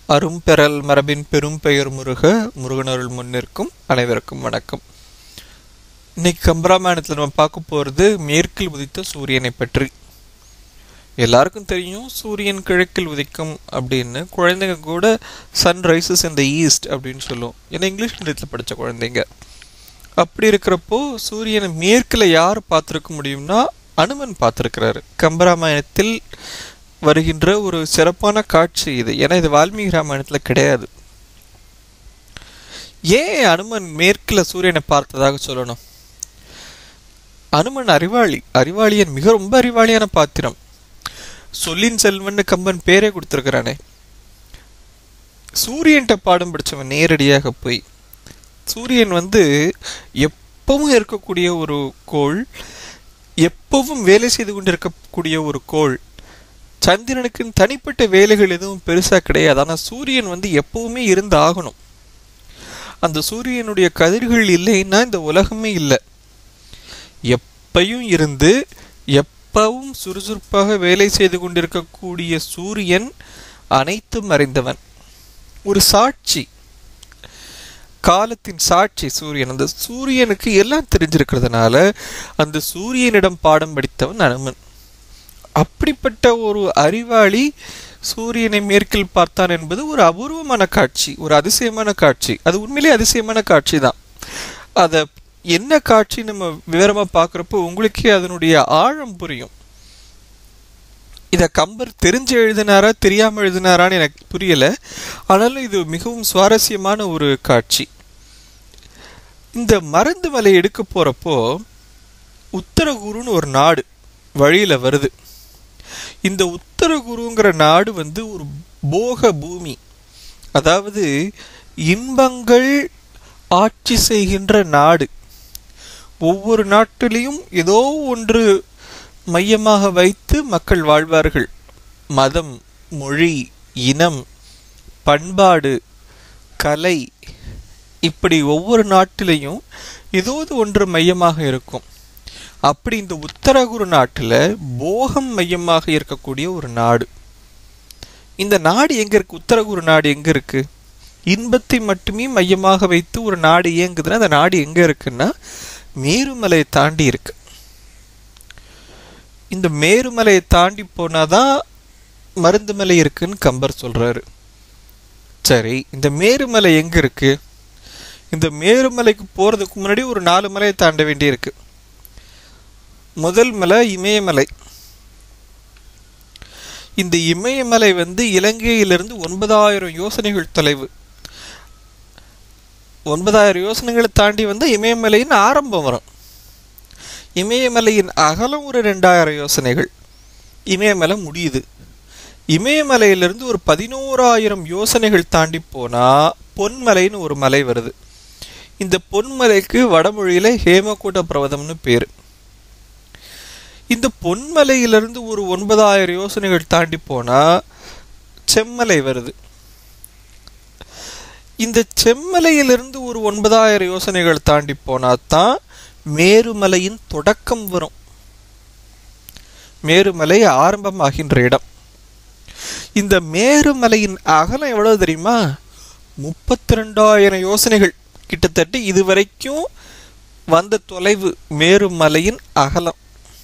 அரும்பெறல் மரபின் பெரும் பெயர் முருக முருகனருள் முன்னிற்கும் அனைவருக்கும் வணக்கம் இன்னைக்கு கம்பராமாயணத்தில் நம்ம பார்க்க போகிறது மேற்கில் உதித்த சூரியனை பற்றி எல்லாருக்கும் தெரியும் சூரியன் கிழக்கில் உதிக்கும் அப்படின்னு குழந்தைங்க கூட சன் ரைசஸ் இந்த ஈஸ்ட் அப்படின்னு சொல்லுவோம் ஏன்னா இங்கிலீஷ் மீடியத்தில் படித்த குழந்தைங்க அப்படி இருக்கிறப்போ சூரியனை மேற்கில் யார் பார்த்துருக்க முடியும்னா அனுமன் பார்த்துருக்கிறாரு கம்பராமாயணத்தில் வருகின்ற ஒரு சிறப்பான காட்சி இது ஏன்னா இது வால்மீகி ராமாயணத்தில் கிடையாது ஏன் அனுமன் மேற்கில் சூரியனை பார்த்ததாக சொல்லணும் அனுமன் அறிவாளி அறிவாளியன் மிக ரொம்ப அறிவாளியான பாத்திரம் சொல்லின் செல்வன் கம்பன் பேரே கொடுத்துருக்கிறானே சூரியன்ட்ட பாடம் படிச்சவன் நேரடியாக போய் சூரியன் வந்து எப்பவும் இருக்கக்கூடிய ஒரு கோள் எப்பவும் வேலை செய்து கொண்டிருக்கக்கூடிய ஒரு கோள் சந்திரனுக்கு தனிப்பட்ட வேலைகள் எதுவும் பெருசா கிடையாது ஆனா சூரியன் வந்து எப்பவுமே இருந்து ஆகணும் அந்த சூரியனுடைய கதிர்கள் இல்லைன்னா இந்த உலகமே இல்லை எப்பையும் இருந்து எப்பவும் சுறுசுறுப்பாக வேலை செய்து கொண்டிருக்கக்கூடிய சூரியன் அனைத்தும் அறிந்தவன் ஒரு சாட்சி காலத்தின் சாட்சி சூரியன் அந்த சூரியனுக்கு எல்லாம் தெரிஞ்சிருக்கிறதுனால அந்த சூரியனிடம் பாடம் படித்தவன் அனுமன் அப்படிப்பட்ட ஒரு அறிவாளி சூரியனை மேற்கில் பார்த்தான் என்பது ஒரு அபூர்வமான காட்சி ஒரு அதிசயமான காட்சி அது உண்மையிலே அதிசயமான காட்சி தான் அதை என்ன காட்சி நம்ம விவரமா பார்க்குறப்போ உங்களுக்கே அதனுடைய ஆழம் புரியும் இதை கம்பர் தெரிஞ்சு எழுதினாரா தெரியாம எழுதினாரான்னு எனக்கு புரியல ஆனாலும் இது மிகவும் சுவாரஸ்யமான ஒரு காட்சி இந்த மருந்து மலை எடுக்க போறப்போ உத்தரகுருன்னு ஒரு நாடு வழியில வருது இந்த உத்தரகுருங்கிற நாடு வந்து ஒரு போக பூமி அதாவது இன்பங்கள் ஆட்சி செய்கின்ற நாடு ஒவ்வொரு நாட்டிலையும் ஏதோ ஒன்று மையமாக வைத்து மக்கள் வாழ்வார்கள் மதம் மொழி இனம் பண்பாடு கலை இப்படி ஒவ்வொரு நாட்டிலையும் ஏதோது ஒன்று மையமாக இருக்கும் அப்படி இந்த உத்தரகுரு நாட்டில் போகம் மையமாக இருக்கக்கூடிய ஒரு நாடு இந்த நாடு எங்க இருக்கு உத்தரகுரு நாடு எங்க இருக்கு இன்பத்தை மட்டுமே மையமாக வைத்து ஒரு நாடு இயங்குதுன்னா அந்த நாடு எங்க இருக்குன்னா மேருமலையை தாண்டி இருக்கு இந்த மேருமலையை தாண்டி போனாதான் மருந்து மலை இருக்குன்னு கம்பர் சொல்றாரு சரி இந்த மேருமலை எங்க இருக்கு இந்த மேருமலைக்கு போறதுக்கு முன்னாடி ஒரு நாலு மலையை தாண்ட வேண்டியிருக்கு முதல் மலை இமயமலை இந்த இமயமலை வந்து இலங்கையிலிருந்து ஒன்பதாயிரம் யோசனைகள் தொலைவு ஒன்பதாயிரம் யோசனைகளை தாண்டி வந்து இமயமலையின் ஆரம்பம் வரும் இமயமலையின் அகலம் ஒரு ரெண்டாயிரம் யோசனைகள் இமயமலை முடியுது இமயமலையிலிருந்து ஒரு பதினோராயிரம் யோசனைகள் தாண்டி போனா பொன்மலைன்னு ஒரு மலை வருது இந்த பொன்மலைக்கு வடமொழியில ஹேமகூட்ட பிரவதம்னு பேரு இந்த பொன்மலையிலிருந்து ஒரு ஒன்பதாயிரம் யோசனைகள் தாண்டி போனா செம்மலை வருது இந்த செம்மலையிலிருந்து ஒரு ஒன்பதாயிரம் யோசனைகள் தாண்டி போனா தான் மேருமலையின் தொடக்கம் வரும் மேருமலை ஆரம்பமாகின்ற இடம் இந்த மேருமலையின் அகலம் எவ்வளவு தெரியுமா முப்பத்தி ரெண்டாயிரம் யோசனைகள் கிட்டத்தட்ட இதுவரைக்கும் வந்த தொலைவு மேருமலையின் அகலம்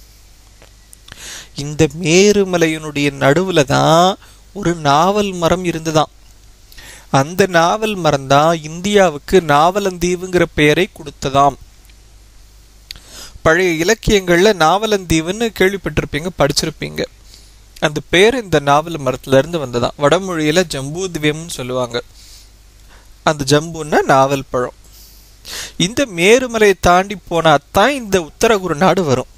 இந்த மேருமலையினுடைய நடுவுல தான் ஒரு நாவல் மரம் இருந்துதான் அந்த நாவல் மரம் தான் இந்தியாவுக்கு நாவலந்தீவுங்கிற பெயரை கொடுத்ததாம் பழைய இலக்கியங்கள்ல நாவலந்தீவுன்னு கேள்விப்பட்டிருப்பீங்க படிச்சிருப்பீங்க அந்த பேர் இந்த நாவல் மரத்துல இருந்து வந்ததாம் வடமொழியில ஜம்பூத்வியம்னு சொல்லுவாங்க அந்த ஜம்புன்னா நாவல் பழம் இந்த மேருமலையை தாண்டி போனா தான் இந்த உத்தரகுரு நாடு வரும்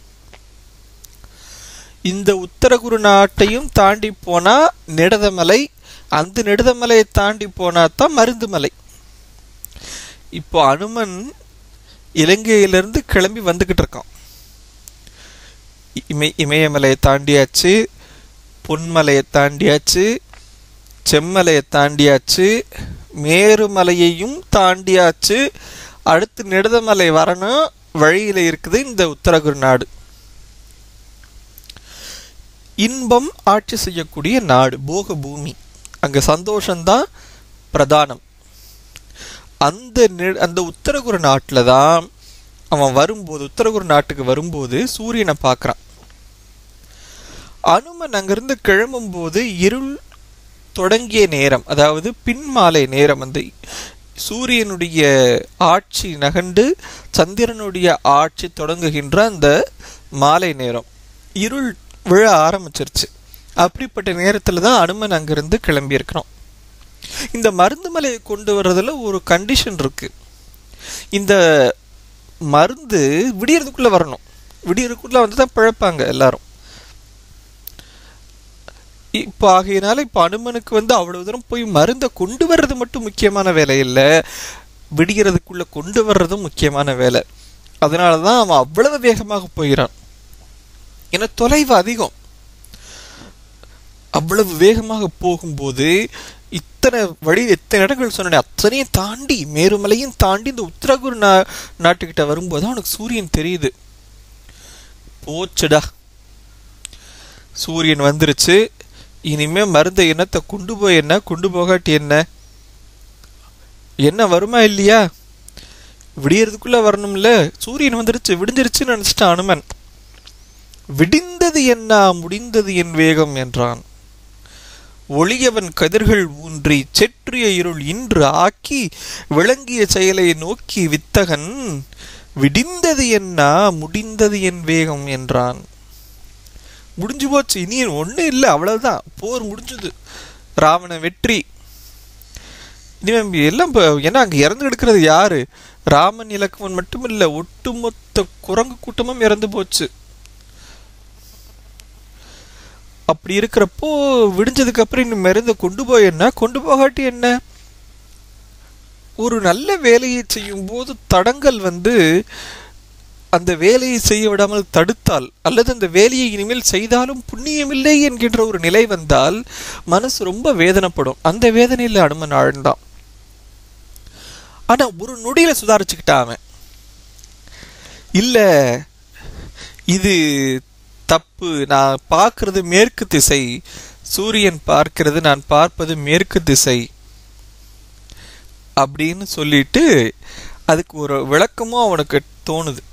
இந்த உத்தரகுரு நாட்டையும் தாண்டி போனா நெடுதமலை அந்த நெடுதமலையை தாண்டி போனா தான் மருந்துமலை இப்போ அனுமன் இலங்கையிலிருந்து கிளம்பி வந்துகிட்டு இருக்கான் இமய இமயமலையை தாண்டியாச்சு பொன்மலையை தாண்டியாச்சு செம்மலையை தாண்டியாச்சு மேருமலையையும் தாண்டியாச்சு அடுத்து நெடுதமலை வரணும் வழியில இருக்குது இந்த உத்தரகுரு நாடு இன்பம் ஆட்சி செய்யக்கூடிய நாடு போக பூமி அங்க சந்தோஷம்தான் பிரதானம் அந்த நெ- அந்த உத்தரகுரு நாட்டில் தான் அவன் வரும்போது உத்தரகுரு நாட்டுக்கு வரும்போது சூரியனை பார்க்கறான் அனுமன் அங்கிருந்து கிளம்பும்போது இருள் தொடங்கிய நேரம் அதாவது பின்மாலை நேரம் வந்து சூரியனுடைய ஆட்சி நகண்டு சந்திரனுடைய ஆட்சி தொடங்குகின்ற அந்த மாலை நேரம் இருள் விழ ஆரம்பிச்சிருச்சு அப்படிப்பட்ட நேரத்தில் தான் அனுமன் அங்கிருந்து கிளம்பி இருக்கிறோம் இந்த மருந்து மலையை கொண்டு வர்றதுல ஒரு கண்டிஷன் இருக்கு இந்த மருந்து விடியறதுக்குள்ள வரணும் விடியறதுக்குள்ள வந்து தான் பிழைப்பாங்க எல்லாரும் இப்போ ஆகையினால இப்போ அனுமனுக்கு வந்து அவ்வளவு தூரம் போய் மருந்தை கொண்டு வர்றது மட்டும் முக்கியமான வேலை இல்லை விடிகிறதுக்குள்ள கொண்டு வர்றதும் முக்கியமான வேலை அதனால தான் அவன் அவ்வளவு வேகமாக போகிறான் ஏன்னா தொலைவு அதிகம் அவ்வளவு வேகமாக போகும்போது இத்தனை வழி எத்தனை இடங்கள் சொன்னேன் அத்தனையும் தாண்டி மேருமலையும் தாண்டி இந்த உத்தரகுரு நா நாட்டுக்கிட்ட வரும்போது அவனுக்கு சூரியன் தெரியுது போச்சுடா சூரியன் வந்துருச்சு இனிமே மருந்தை என்னத்தை கொண்டு போய் என்ன கொண்டு போகாட்டி என்ன என்ன வருமா இல்லையா விடியறதுக்குள்ள வரணும்ல சூரியன் வந்துருச்சு விடிஞ்சிருச்சுன்னு நினைச்சிட்டான் அனுமன் விடிந்தது என்ன முடிந்தது என் வேகம் என்றான் ஒளியவன் கதிர்கள் ஊன்றி செற்றிய இருள் இன்று ஆக்கி விளங்கிய செயலை நோக்கி வித்தகன் விடிந்தது என்ன முடிந்தது என் வேகம் என்றான் முடிஞ்சு போச்சு இனி ஒன்றும் இல்லை அவ்வளவுதான் போர் முடிஞ்சது ராவண வெற்றி இனிமே எல்லாம் இப்போ ஏன்னா அங்கே இறந்து கிடக்கிறது யாரு ராமன் இலக்குவன் மட்டும் இல்லை ஒட்டுமொத்த குரங்கு கூட்டமும் இறந்து போச்சு அப்படி இருக்கிறப்போ விடிஞ்சதுக்கு அப்புறம் இன்னும் மருந்தை கொண்டு போய் என்ன கொண்டு போகாட்டி என்ன ஒரு நல்ல வேலையை செய்யும் போது தடங்கள் வந்து அந்த வேலையை செய்ய விடாமல் தடுத்தால் அல்லது அந்த வேலையை இனிமேல் செய்தாலும் புண்ணியமில்லை என்கின்ற ஒரு நிலை வந்தால் மனசு ரொம்ப வேதனைப்படும் அந்த வேதனையில் அனுமன் ஆழ்ந்தான் ஆனா ஒரு நொடியில சுதாரிச்சுக்கிட்டான் அவன் இல்ல இது தப்பு நான் பார்க்கிறது மேற்கு திசை சூரியன் பார்க்கிறது நான் பார்ப்பது மேற்கு திசை அப்படின்னு சொல்லிட்டு அதுக்கு ஒரு விளக்கமும் அவனுக்கு தோணுது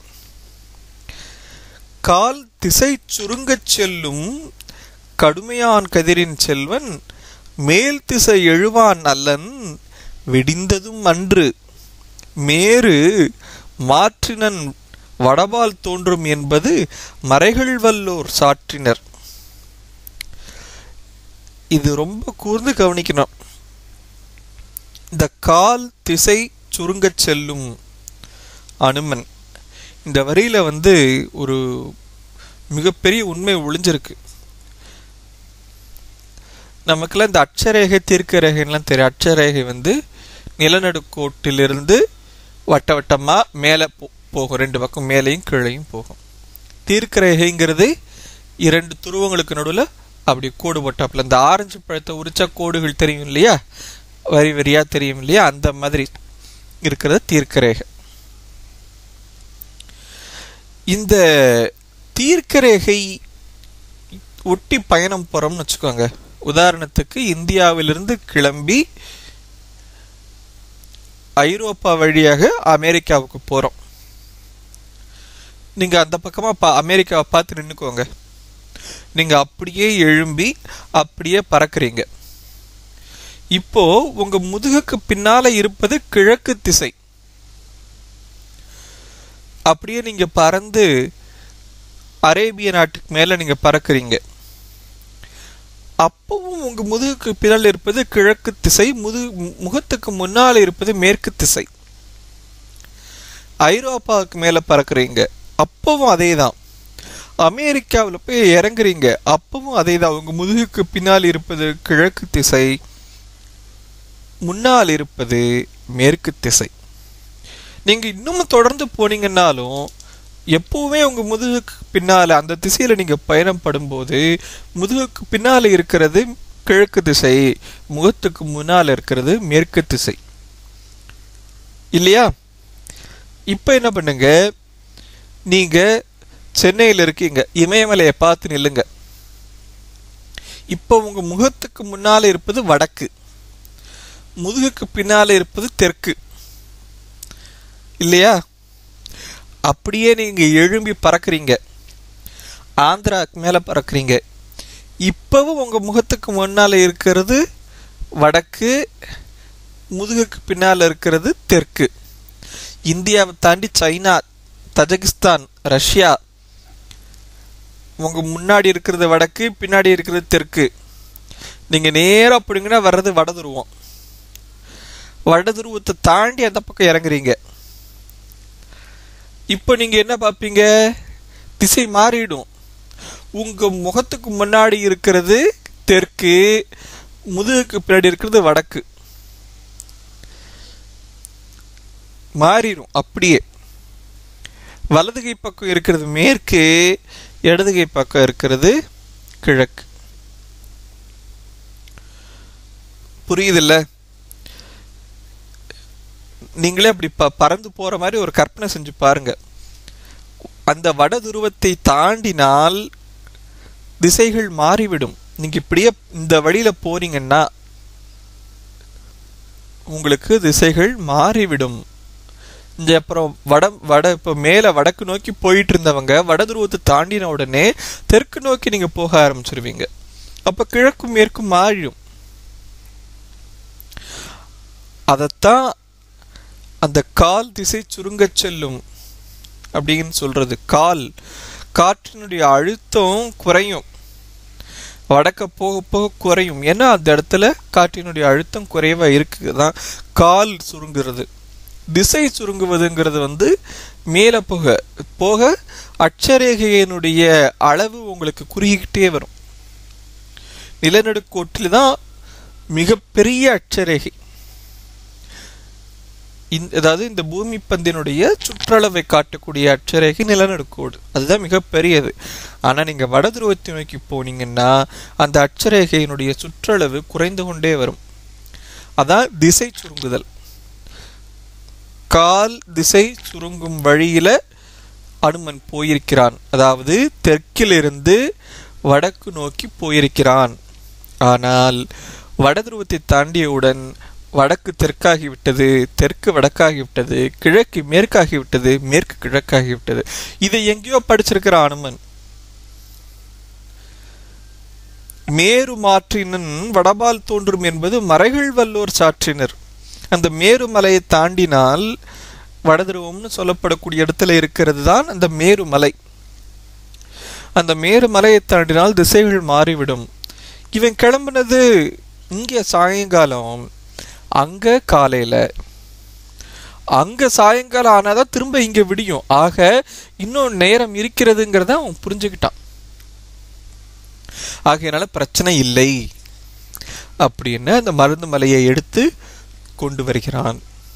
கால் திசை சுருங்கச் செல்லும் கடுமையான் கதிரின் செல்வன் மேல் திசை எழுவான் அல்லன் விடிந்ததும் அன்று மேரு மாற்றினன் வடபால் தோன்றும் என்பது மறைகள் வல்லோர் சாற்றினர் இது ரொம்ப கூர்ந்து கவனிக்கணும் இந்த கால் திசை சுருங்கச் செல்லும் அனுமன் இந்த வரியில வந்து ஒரு மிகப்பெரிய உண்மை ஒளிஞ்சிருக்கு நமக்கெல்லாம் இந்த அட்சரேகை தீர்க்க ரேகைலாம் தெரியும் அட்சரேகை வந்து நிலநடுக்கோட்டிலிருந்து வட்ட வட்டமா மேலே போ- போகும் ரெண்டு பக்கம் மேலேயும் கீழேயும் போகும் தீர்க்க ரேகைங்கிறது இரண்டு துருவங்களுக்கு நடுவில் அப்படி கோடு போட்டாப்புல இந்த ஆரஞ்சு பழத்தை உரிச்சா கோடுகள் தெரியும் இல்லையா வரி வரியா தெரியும் இல்லையா அந்த மாதிரி இருக்கிறது தீர்க்க ரேகை இந்த தீர்க்க ரேகை ஒட்டி பயணம் போறோம்னு வச்சுக்கோங்க உதாரணத்துக்கு இந்தியாவிலிருந்து கிளம்பி ஐரோப்பா வழியாக அமெரிக்காவுக்கு போறோம் நீங்க அந்த பக்கமா பா அமெரிக்காவை பார்த்து நின்னுக்கோங்க நீங்க அப்படியே எழும்பி அப்படியே பறக்குறீங்க இப்போ உங்க முதுகுக்கு பின்னால இருப்பது கிழக்கு திசை அப்படியே நீங்க பறந்து அரேபிய நாட்டுக்கு மேல நீங்க பறக்குறீங்க அப்பவும் உங்க முதுகுக்கு பின்னால் இருப்பது கிழக்கு திசை முது முகத்துக்கு முன்னால் இருப்பது மேற்கு திசை ஐரோப்பாவுக்கு மேல பறக்குறீங்க அப்பவும் அதே தான் அமெரிக்காவில் போய் இறங்குறீங்க அப்பவும் அதே தான் உங்க முதுகுக்கு பின்னால் இருப்பது கிழக்கு திசை முன்னால் இருப்பது மேற்கு திசை நீங்க இன்னும் தொடர்ந்து போனீங்கன்னாலும் எப்பவுமே உங்க முதுகுக்கு பின்னால அந்த திசையில நீங்க பயணம் படும்போது முதுகுக்கு பின்னால இருக்கிறது கிழக்கு திசை முகத்துக்கு முன்னால இருக்கிறது மேற்கு திசை இல்லையா இப்ப என்ன பண்ணுங்க நீங்க சென்னையில் இருக்கீங்க இமயமலையை பார்த்து நில்லுங்க இப்போ உங்க முகத்துக்கு முன்னால இருப்பது வடக்கு முதுகுக்கு பின்னால இருப்பது தெற்கு இல்லையா அப்படியே நீங்க எழும்பி பறக்குறீங்க ஆந்திராக்கு மேல பறக்குறீங்க இப்பவும் உங்க முகத்துக்கு முன்னால இருக்கிறது வடக்கு முதுகுக்கு பின்னால இருக்கிறது தெற்கு இந்தியாவை தாண்டி சைனா தஜகிஸ்தான் ரஷ்யா உங்க முன்னாடி இருக்கிறது வடக்கு பின்னாடி இருக்கிறது தெற்கு நீங்க நேரா போனீங்கன்னா வர்றது வட துருவம் வட துருவத்தை தாண்டி அந்த பக்கம் இறங்குறீங்க இப்போ நீங்க என்ன பார்ப்பீங்க திசை மாறிடும் உங்க முகத்துக்கு முன்னாடி இருக்கிறது தெற்கு முதுகுக்கு பின்னாடி இருக்கிறது வடக்கு மாறிடும் அப்படியே வலதுகை பக்கம் இருக்கிறது மேற்கு இடதுகை பக்கம் இருக்கிறது கிழக்கு புரியுதுல்ல நீங்களே அப்படி ப பறந்து போற மாதிரி ஒரு கற்பனை செஞ்சு பாருங்க அந்த வட துருவத்தை தாண்டினால் திசைகள் மாறிவிடும் நீங்க இப்படியே இந்த வழியில போறீங்கன்னா உங்களுக்கு திசைகள் மாறிவிடும் இந்த அப்புறம் வட வட இப்போ மேலே வடக்கு நோக்கி போயிட்டு இருந்தவங்க வட துருவத்தை தாண்டின உடனே தெற்கு நோக்கி நீங்க போக ஆரம்பிச்சிருவீங்க அப்ப கிழக்கும் மேற்கும் மாறிடும் அதைத்தான் அந்த கால் திசை சுருங்கச் செல்லும் அப்படின்னு சொல்றது கால் காற்றினுடைய அழுத்தம் குறையும் வடக்க போக போக குறையும் ஏன்னா அந்த இடத்துல காற்றினுடைய அழுத்தம் குறைவா இருக்குதான் கால் சுருங்குறது திசை சுருங்குவதுங்கிறது வந்து மேலே போக போக அட்சரேகையினுடைய அளவு உங்களுக்கு குறுகிக்கிட்டே வரும் நிலநடுக்கோட்டில் தான் மிகப்பெரிய அட்சரேகை இந்த அதாவது இந்த பூமி பந்தினுடைய சுற்றளவை காட்டக்கூடிய அட்சரேகை நிலநடுக்கோடு அதுதான் மிகப்பெரியது ஆனா நீங்க வட துருவத்தை நோக்கி போனீங்கன்னா அந்த அட்சரேகையினுடைய சுற்றளவு குறைந்து கொண்டே வரும் அதான் திசை சுருங்குதல் கால் திசை சுருங்கும் வழியில அனுமன் போயிருக்கிறான் அதாவது தெற்கிலிருந்து வடக்கு நோக்கி போயிருக்கிறான் ஆனால் வட துருவத்தை தாண்டியவுடன் வடக்கு தெற்காகிவிட்டது தெற்கு வடக்காகிவிட்டது கிழக்கு மேற்காகிவிட்டது மேற்கு கிழக்காகிவிட்டது இதை எங்கேயோ படிச்சிருக்கிற அனுமன் மேரு மாற்றினன் வடபால் தோன்றும் என்பது மறைகள் வல்லோர் சாற்றினர் அந்த மேருமலையை தாண்டினால் வடதுருவம்னு சொல்லப்படக்கூடிய இடத்துல இருக்கிறது தான் அந்த மேருமலை அந்த மேருமலையை தாண்டினால் திசைகள் மாறிவிடும் இவன் கிளம்புனது இங்கே சாயங்காலம் அங்க காலையில அங்க சாயங்காலம் ஆனாதான் திரும்ப இங்க விடியும் ஆக இன்னும் நேரம் இருக்கிறதுங்கிறத அவன் புரிஞ்சுக்கிட்டான் ஆகையனால பிரச்சனை இல்லை அப்படின்னு அந்த மருந்து மலையை எடுத்து கொண்டு வருகிறான்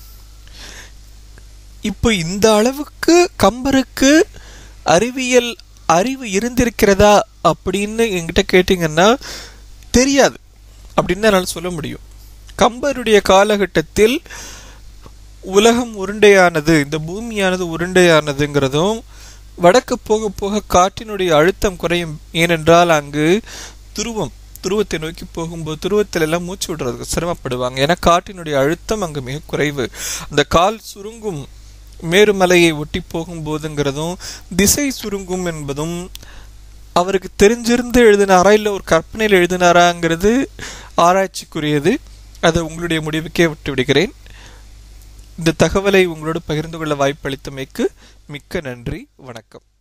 இப்போ இந்த அளவுக்கு கம்பருக்கு அறிவியல் அறிவு இருந்திருக்கிறதா அப்படின்னு என்கிட்ட கேட்டீங்கன்னா தெரியாது அப்படின்னு என்னால் சொல்ல முடியும் கம்பருடைய காலகட்டத்தில் உலகம் உருண்டையானது இந்த பூமியானது உருண்டையானதுங்கிறதும் வடக்கு போக போக காற்றினுடைய அழுத்தம் குறையும் ஏனென்றால் அங்கு துருவம் துருவத்தை நோக்கி போகும்போது துருவத்தில் எல்லாம் மூச்சு விடுறதுக்கு சிரமப்படுவாங்க ஏன்னா காற்றினுடைய அழுத்தம் அங்கு மிக குறைவு அந்த கால் சுருங்கும் மேருமலையை ஒட்டி போகும்போதுங்கிறதும் திசை சுருங்கும் என்பதும் அவருக்கு தெரிஞ்சிருந்து எழுதினாரா இல்லை ஒரு கற்பனையில் எழுதினாராங்கிறது ஆராய்ச்சிக்குரியது அதை உங்களுடைய முடிவுக்கே விட்டு விடுகிறேன் இந்த தகவலை உங்களோடு பகிர்ந்து கொள்ள வாய்ப்பளித்தமைக்கு மிக்க நன்றி வணக்கம்